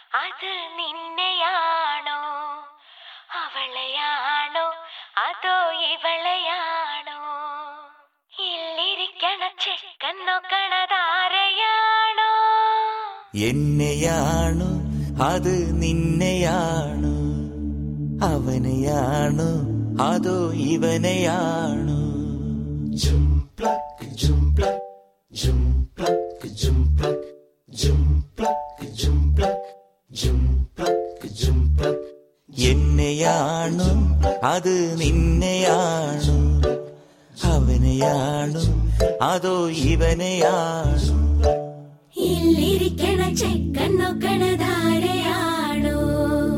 അത് നിന്നെയാണോ അവളെയാണോ അതോ ഇവളെയാണോ ഇല്ലിരിക്കണ ചെക്കൻ നോക്കണതാരെയാണോ എന്നെയാണു അത് നിന്നെയാണു അവനെയാണു അതോ ഇവനെയാണു എന്നെയാണു അത് നിന്നെയാണു അവനെയാണു അതോ ഇവനെയാണു ഇല്ലിരിക്കണ ചെക്കൻ നോക്കണതാരെയാണോ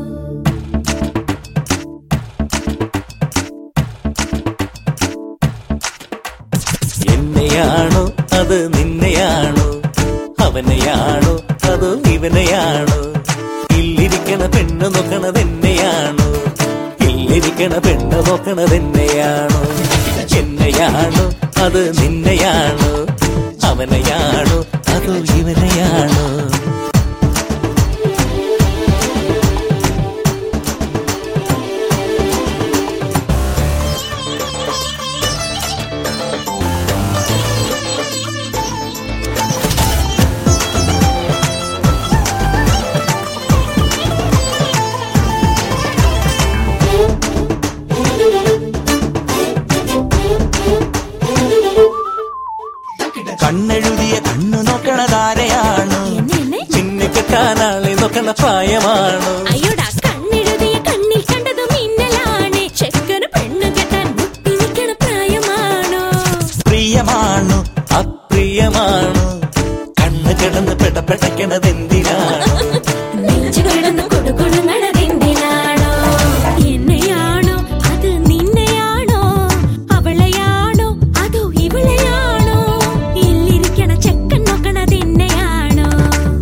എന്നെയാണോ അത് നിന്നെയാണോ അവനെയാണോ അതോ ഇവനെയാണോ ഇല്ലിരിക്കണ പെണ്ണ് നോക്കണത് എന്നെയാണോ ഇല്ലിരിക്കണ പെണ്ണ് നോക്കണത് എന്നെയാണോ എന്നെയാണോ അത് നിന്നെയാണോ അവനെയാണോ അതോ ഇവനെയാണോ കണ്ണെഴുതിയ കണ്ണു നോക്കണതാരെയാണോ എന്നെ നിന്നെ കെട്ടാനാളെ നോക്കണ പ്രായമാണോ അയ്യോടാ കണ്ണെഴുതിയ കണ്ണിൽ കണ്ടതു മിന്നലാണ് ചെക്കന് പെണ്ണു കെട്ടാൻ മുട്ടി നിൽക്കണ പ്രായമാണോ പ്രിയമാണു അപ്രിയമാണു കണ്ണ് കിടന്ന് പെടപ്പെടക്കണതെന്തിനാണ് നെഞ്ചു കിടന്ന് കൊടുകൊടുങ്ങണതെന്തിനാണോ എന്നെയാണോ അത് നിന്നെയാണോ അവളെയാണോ അതോ ഇവളെയാണോ ഇല്ലിരിക്കണ ചെക്കൻ നോക്കണത് എന്നെയാണോ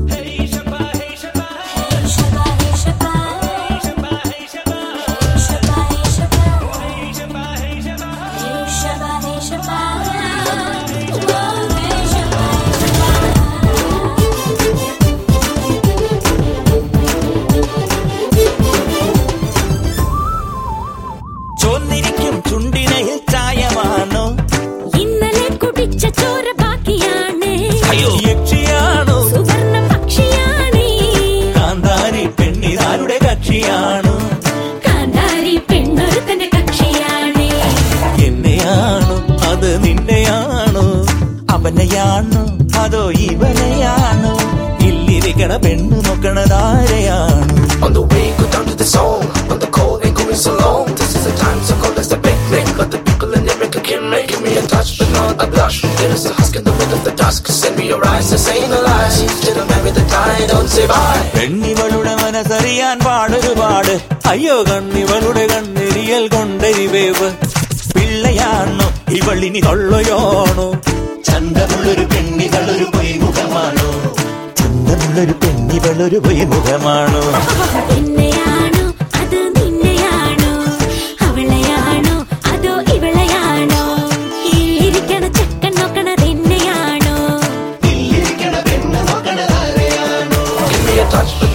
ചൊന്നിരിക്കും ചുണ്ടിനയിൽ ചായമാണോ ഇന്നലെ കുടിച്ച ചോര ബാക്കിയാണ് അയ്യോ യക്ഷിയാണോ സുവർണ പക്ഷിയാണ് കാന്താരി പെണ്ണിതാരുടെ കക്ഷിയാണോ കാന്താരി പെണ്ണൊരുത്തന്റെ കക്ഷിയാണ് എന്നെയാണോ അത് നിന്നെയാണോ അവനെയാണോ അതോ ഇവനെയാണോ ഇല്ലിരിക്കണ പെണ്ണു നോക്കണതാരെയാണോ On the way, go down to the song. On the call, ain't going so long. This is a time so cold as the big thing. But the people in America can make me a touch, but not a blush. There is a husk in the middle of the dusk. Send me your eyes, this ain't a lie. Gentleman with the tie, don't say bye. പെണ്ണിവളുടെ മനസ്സറിയാൻ പാടൊരുപാട് അയ്യോ കണ്ണിവളുടെ കണ്ണെരിയൽ കൊണ്ടരിവേവ് പിള്ളയാണോ ഇവളിനി തൊള്ളയോണോ ചന്തമുള്ളൊരു പെണ്ണികളൊരു പൊയ്മുഖമാണോ ചന്തമുള്ളൊരു പെണ്ണിവളൊരു പൊയ്മുഖമാണോ എന്നെയാണോ അത് നിന്നെയാണോ അവളെയാണോ അതോ ഇവളെയാണോ ഇരിക്കണ ചെക്കൻ നോക്കണത് എന്നെയാണോ Give me a touch, but